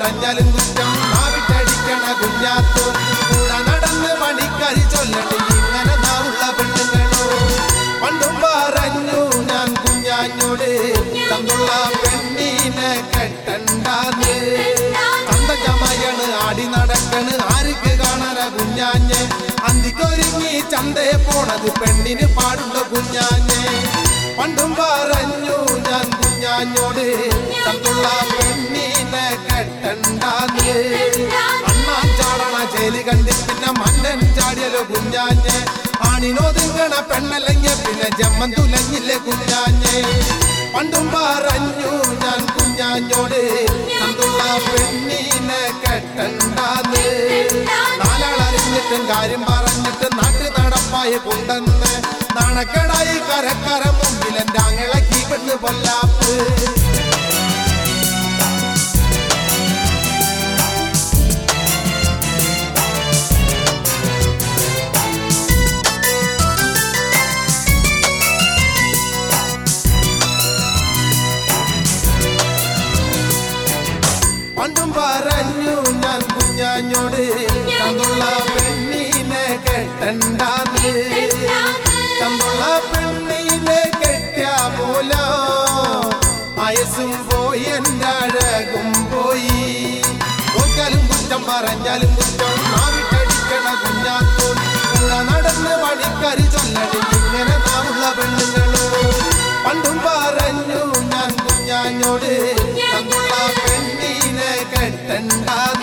പറഞ്ഞാലും കുറ്റം നാവിട്ടടിക്കണ കുഞ്ഞാത്തോ കൂടെ നടന്ന് പണിക്കരി ചൊല്ലട്ടെ ഇങ്ങനെ നാവുള്ള പെണ്ണുങ്ങളോ പണ്ടും പറഞ്ഞു ഞാൻ കുഞ്ഞാഞ്ഞോട് തന്നുള്ള പെണ്ണീനെ കെട്ടണ്ടാന്ന് തന്തച്ചമയാണ് ആടി നടക്കണ് ആർക്ക് കാണാന കുഞ്ഞാഞ്ഞെ അന്തിക്കൊരുങ്ങി ചന്തയെ പോണത് പെണ്ണിന് പാടുള്ള കുഞ്ഞാഞ്ഞെ പണ്ടും പറഞ്ഞു ഞാൻ കുഞ്ഞാഞ്ഞോട് തന്നുള്ള പെണ്ണിനെ കെട്ടണ്ടാന്ന് അണ്ണാൻ ചാടണ ചേലി കണ്ടി പിന്നെ മന്നൻ ചാടിയല്ലോ കുഞ്ഞാഞ്ഞെ ആണിനൊതുങ്ങണ പെണ്ണല്ലെങ്കിൽ പിന്നെ ജമ്മൻ തുലഞ്ഞില്ലേ കുഞ്ഞാഞ്ഞെ പണ്ടും പറഞ്ഞു ഞാൻ കുഞ്ഞാഞ്ഞോട് തന്നുള്ള പെണ്ണിനെ കെട്ടണ്ടാന്ന് നാലാളറിഞ്ഞിട്ടും കാര്യം പറഞ്ഞിട്ട് നാട്ടിൽ നടപ്പായി കൊണ്ടെന്ന് നാണക്കേടായി കരക്കര മുമ്പിൽ എൻ്റെ അങ്ങളക്കി പെണ്ണ് പൊല്ലാപ്പ് പണ്ടും പറഞ്ഞു ഞാൻ കുഞ്ഞാഞ്ഞോട് തന്നുള്ള പെണ്ണിനെ കെട്ടണ്ടാന്ന് തന്നുള്ള പെണ്ണിനെ കെട്ടിയ പോലോ വയസ്സും പോയി എൻ്റെ അഴകും പോയി നോക്കാലും കുറ്റം പറഞ്ഞാലും കുറ്റം നാവിട്ടടിക്കണ കുഞ്ഞാത്തോൻ കൂടെ നടന്ന് പണിക്കരി ചൊല്ലടി ഇങ്ങനെ നാവുള്ള പെണ്ണുങ്ങളോ പണ്ടും പറഞ്ഞു ഞാൻ കുഞ്ഞാഞ്ഞോട് തന്നുള്ള പെണ്ണിനെ കെട്ടണ്ടാന്ന്